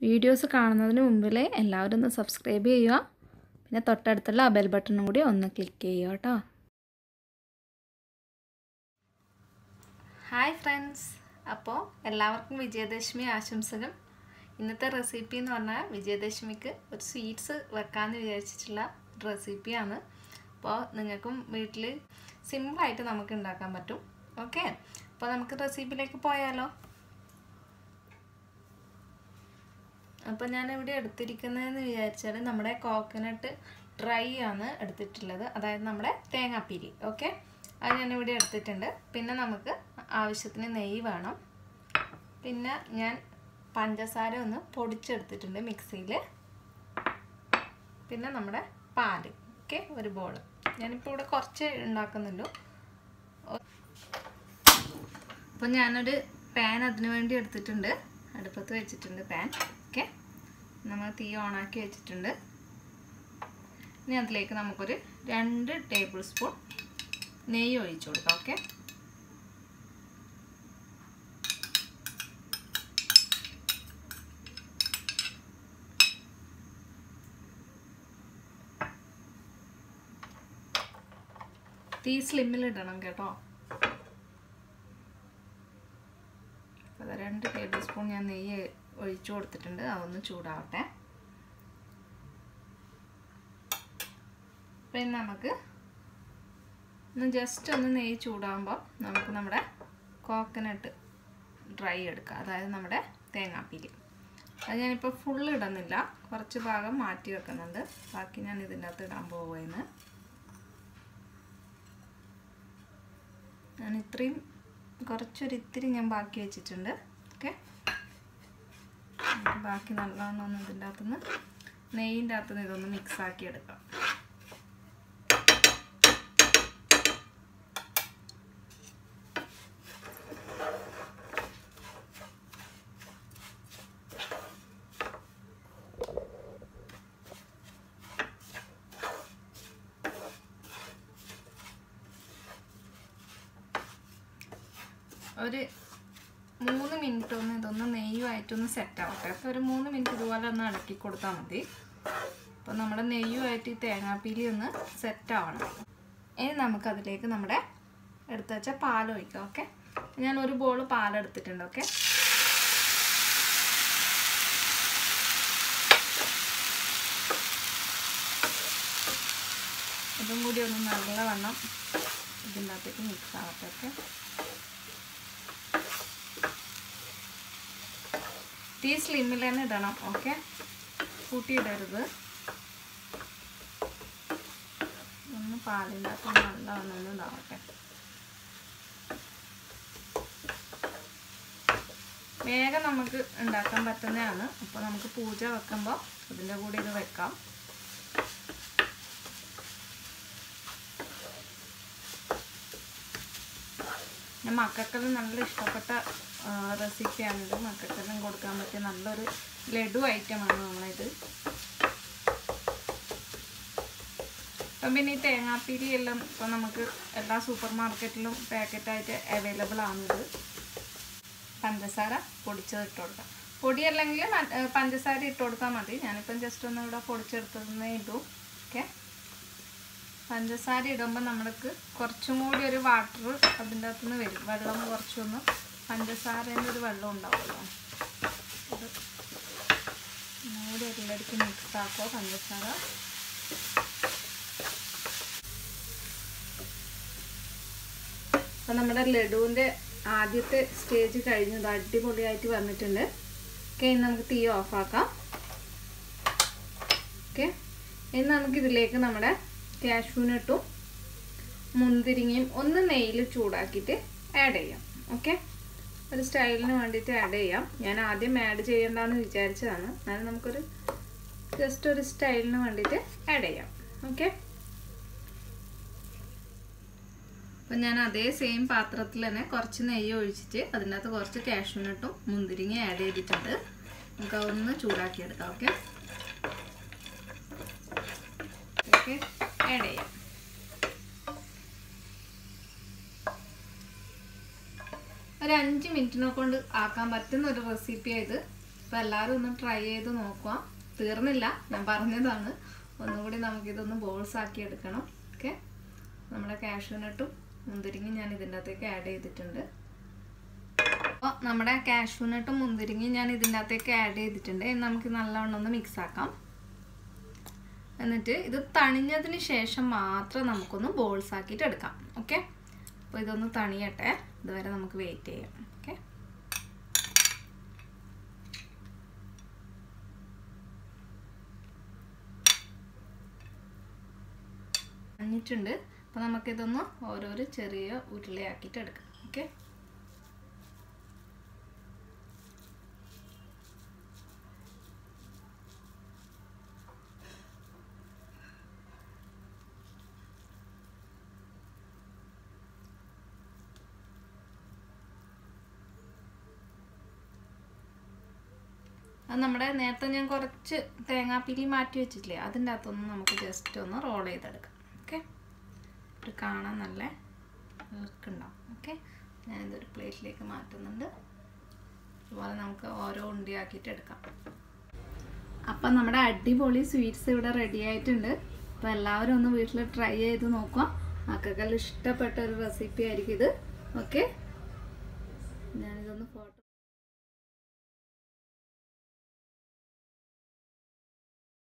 videos കാണുന്നതിന് മുമ്പിൽ എല്ലാവരും ഒന്ന് സബ്സ്ക്രൈബ് ചെയ്യുക പിന്നെ തൊട്ടടുത്തുള്ള ആ ബെൽ ബട്ടണും കൂടി ഒന്ന് ക്ലിക്ക് ചെയ്യുക കേട്ടോ ഹായ് ഫ്രണ്ട്സ് അപ്പോൾ എല്ലാവർക്കും വിജയദശമി ആശംസകൾ ഇന്നത്തെ റെസിപ്പി എന്ന് പറഞ്ഞാൽ വിജയദശമിക്ക് ഒരു സ്വീറ്റ്സ് വെക്കാമെന്ന് വിചാരിച്ചിട്ടുള്ള റെസിപ്പിയാണ് അപ്പോൾ നിങ്ങൾക്കും വീട്ടിൽ സിമ്പിളായിട്ട് നമുക്ക് ഉണ്ടാക്കാൻ പറ്റും ഓക്കെ അപ്പോൾ നമുക്ക് റെസിപ്പിയിലേക്ക് പോയാലോ അപ്പോൾ ഞാൻ ഇവിടെ എടുത്തിരിക്കുന്നതെന്ന് വിചാരിച്ചാൽ നമ്മുടെ കോക്കനട്ട് ഡ്രൈ ആണ് എടുത്തിട്ടുള്ളത് അതായത് നമ്മുടെ തേങ്ങാപ്പിരി ഓക്കെ അത് ഞാനിവിടെ എടുത്തിട്ടുണ്ട് പിന്നെ നമുക്ക് ആവശ്യത്തിന് നെയ്യ് വേണം പിന്നെ ഞാൻ പഞ്ചസാര ഒന്ന് പൊടിച്ചെടുത്തിട്ടുണ്ട് മിക്സിയിൽ പിന്നെ നമ്മുടെ പാല് ഓക്കെ ഒരു ബോൾ ഞാനിപ്പോൾ ഇവിടെ കുറച്ച് ഉണ്ടാക്കുന്നുള്ളൂ അപ്പോൾ ഞാനൊരു പാൻ അതിനു വേണ്ടി എടുത്തിട്ടുണ്ട് അടുപ്പത്ത് വെച്ചിട്ടുണ്ട് പാൻ ഓക്കെ നമ്മൾ തീ ഓണാക്കി വെച്ചിട്ടുണ്ട് ഇനി അതിലേക്ക് നമുക്കൊരു രണ്ട് ടേബിൾ സ്പൂൺ നെയ്യ് ഒഴിച്ചു കൊടുക്കാം ഓക്കെ തീ സ്ലിമ്മിൽ ഇടണം കേട്ടോ അത് രണ്ട് ടേബിൾ സ്പൂൺ ഞാൻ നെയ്യ് ഒഴിച്ചു കൊടുത്തിട്ടുണ്ട് അതൊന്ന് ചൂടാവട്ടെ പിന്നെ നമുക്ക് ഒന്ന് ജസ്റ്റ് ഒന്ന് നെയ്യ് ചൂടാകുമ്പോൾ നമുക്ക് നമ്മുടെ കോക്കനട്ട് ഡ്രൈ എടുക്കാം അതായത് നമ്മുടെ തേങ്ങാപ്പിരി അത് ഞാനിപ്പോൾ ഫുള്ള് ഇടുന്നില്ല കുറച്ച് ഭാഗം മാറ്റി വെക്കുന്നുണ്ട് ബാക്കി ഞാൻ ഇതിൻ്റെ അകത്ത് ഇടാൻ പോവുകയെന്ന് ഞാൻ ഇത്രയും കുറച്ചൊരു ഇത്തിരി ഞാൻ ബാക്കി വെച്ചിട്ടുണ്ട് ഓക്കെ നമുക്ക് ബാക്കി നല്ലോണം ഒന്ന് ഇതിൻ്റെ അകത്തുനിന്ന് നെയ്യിൻ്റെ അകത്തുനിന്ന് ഇതൊന്ന് മിക്സ് ആക്കി എടുക്കാം ഒരു മൂന്ന് മിനിറ്റ് ഒന്ന് ഇതൊന്ന് നെയ്യുമായിട്ടൊന്ന് സെറ്റ് ആവട്ടെ അപ്പോൾ ഒരു മൂന്ന് മിനിറ്റ് ഇതുപോലെ ഒന്ന് ഇളക്കി കൊടുത്താൽ മതി അപ്പോൾ നമ്മുടെ നെയ്യുമായിട്ട് ഈ തേങ്ങാപ്പീലി ഒന്ന് സെറ്റ് ആവണം ഇനി നമുക്കതിലേക്ക് നമ്മുടെ എടുത്ത് വെച്ച പാൽ ഒഴിക്കാം ഓക്കെ ഞാൻ ഒരു ബോൾ പാലെടുത്തിട്ടുണ്ട് ഓക്കെ ഇതും കൂടി ഒന്ന് നല്ലവണ്ണം ഇതിൻ്റെ അകത്തേക്ക് മിക്സ് ആവട്ടെ ഓക്കെ തീ സ്ലിമ്മിൽ തന്നെ ഇടണം ഓക്കെ കൂട്ടിയിടരുത് ഒന്ന് പാലില്ലാത്ത നല്ലവണ്ണം ഒന്ന് ഇതാവട്ടെ വേഗം നമുക്ക് ഉണ്ടാക്കാൻ പറ്റുന്നതാണ് അപ്പോൾ നമുക്ക് പൂജ വെക്കുമ്പോൾ അതിൻ്റെ കൂടെ ഇത് വെക്കാം പിന്നെ മക്കൾക്കെല്ലാം നല്ല ഇഷ്ടപ്പെട്ട റെസിപ്പിയാണിത് മക്കൾക്കെല്ലാം കൊടുക്കാൻ പറ്റിയ നല്ലൊരു ലഡു ഐറ്റമാണ് നമ്മളിത് അപ്പം പിന്നെ ഈ തേങ്ങാപ്പിരി എല്ലാം ഇപ്പം നമുക്ക് എല്ലാ സൂപ്പർ മാർക്കറ്റിലും പാക്കറ്റായിട്ട് അവൈലബിൾ ആണിത് പഞ്ചസാര പൊടിച്ചത് ഇട്ട് കൊടുക്കാം പൊടി അല്ലെങ്കിൽ പഞ്ചസാര ഇട്ട് കൊടുത്താൽ മതി ഞാനിപ്പം ജസ്റ്റ് ഒന്ന് ഇവിടെ പൊടിച്ചെടുത്തതേ ഇടൂ ഓക്കെ പഞ്ചസാര ഇടുമ്പോൾ നമ്മൾക്ക് കുറച്ചും കൂടി ഒരു വാട്ടർ അതിൻ്റെ അകത്തുനിന്ന് വരും വെള്ളം കുറച്ചൊന്ന് പഞ്ചസാരേൻ്റെ ഒരു വെള്ളം ഉണ്ടാവുമല്ലോ അത് ഒന്നുകൂടി എല്ലായിടത്തും മിക്സ് ആക്കുക പഞ്ചസാര അപ്പം നമ്മുടെ ലഡുവിൻ്റെ ആദ്യത്തെ സ്റ്റേജ് കഴിഞ്ഞത് അടിപൊളിയായിട്ട് വന്നിട്ടുണ്ട് ഓക്കെ ഇനി നമുക്ക് തീ ഓഫാക്കാം ഓക്കെ ഇനി നമുക്കിതിലേക്ക് നമ്മുടെ കാഷ്യൂനട്ടും മുന്തിരിങ്ങയും ഒന്ന് നെയ്യിൽ ചൂടാക്കിയിട്ട് ആഡ് ചെയ്യാം ഓക്കെ ഒരു സ്റ്റൈലിന് വേണ്ടിയിട്ട് ആഡ് ചെയ്യാം ഞാൻ ആദ്യം ആഡ് ചെയ്യണ്ടെന്ന് വിചാരിച്ചതാണ് എന്നാലും നമുക്കൊരു ജസ്റ്റ് ഒരു സ്റ്റൈലിന് വേണ്ടിയിട്ട് ആഡ് ചെയ്യാം ഓക്കെ അപ്പം ഞാൻ അതേ സെയിം പാത്രത്തിൽ തന്നെ കുറച്ച് നെയ്യ് ഒഴിച്ചിട്ട് അതിനകത്ത് കുറച്ച് കാഷ്യൂനട്ടും മുന്തിരിങ്ങ ആഡ് ചെയ്തിട്ടുണ്ട് നമുക്ക് അതൊന്ന് ചൂടാക്കിയെടുക്കാം ഓക്കെ ഓക്കെ ആഡ് ചെയ്യാം ഒരു അഞ്ച് മിനിറ്റിനെ കൊണ്ട് ആക്കാൻ പറ്റുന്ന ഒരു റെസിപ്പിയാണ് ഇത് അപ്പോൾ എല്ലാവരും ഒന്ന് ട്രൈ ചെയ്ത് നോക്കുക തീർന്നില്ല ഞാൻ പറഞ്ഞതാണ് ഒന്നുകൂടി നമുക്കിതൊന്ന് ബോൾസ് ആക്കി എടുക്കണം ഓക്കെ നമ്മുടെ കാഷ്യൂനട്ടും മുന്തിരിങ്ങയും ഞാൻ ഇതിൻ്റെ അകത്തേക്ക് ആഡ് ചെയ്തിട്ടുണ്ട് അപ്പോൾ നമ്മുടെ കാഷ്യൂനട്ടും മുന്തിരിങ്ങയും ഞാൻ ഇതിൻ്റെ അകത്തേക്ക് ആഡ് ചെയ്തിട്ടുണ്ട് ഇനി നമുക്ക് നല്ലവണ്ണം ഒന്ന് മിക്സ് ആക്കാം എന്നിട്ട് ഇത് തണിഞ്ഞതിന് ശേഷം മാത്രം നമുക്കൊന്ന് ബോൾസ് ആക്കിയിട്ട് എടുക്കാം ഓക്കെ അപ്പോൾ ഇതൊന്ന് തണിയട്ടെ ഇതുവരെ നമുക്ക് വെയിറ്റ് ചെയ്യാം ഓക്കെ തണിഞ്ഞിട്ടുണ്ട് അപ്പോൾ നമുക്കിതൊന്ന് ഓരോരോ ചെറിയ ഉരുളയാക്കിയിട്ട് എടുക്കാം ഓക്കെ അത് നമ്മുടെ നേരത്തെ ഞാൻ കുറച്ച് തേങ്ങാപ്പിരി മാറ്റി വെച്ചിട്ടില്ലേ അതിൻ്റെ അകത്തൊന്ന് നമുക്ക് ജസ്റ്റ് ഒന്ന് റോൾ ചെയ്തെടുക്കാം ഓക്കെ ഒരു കാണാൻ നല്ല ഉണ്ടാവും ഓക്കെ ഞാനിതൊരു പ്ലേറ്റിലേക്ക് മാറ്റുന്നുണ്ട് അതുപോലെ നമുക്ക് ഓരോ ഉണ്ടിയാക്കിയിട്ട് എടുക്കാം അപ്പം നമ്മുടെ അടിപൊളി സ്വീറ്റ്സ് ഇവിടെ റെഡി ആയിട്ടുണ്ട് അപ്പോൾ എല്ലാവരും ഒന്ന് വീട്ടിൽ ട്രൈ ചെയ്ത് നോക്കുക മക്കൾക്കെല്ലാം ഇഷ്ടപ്പെട്ട ഒരു റെസിപ്പി ആയിരിക്കും ഇത് ഓക്കെ ഞാനിതൊന്ന് ഫോട്ടോ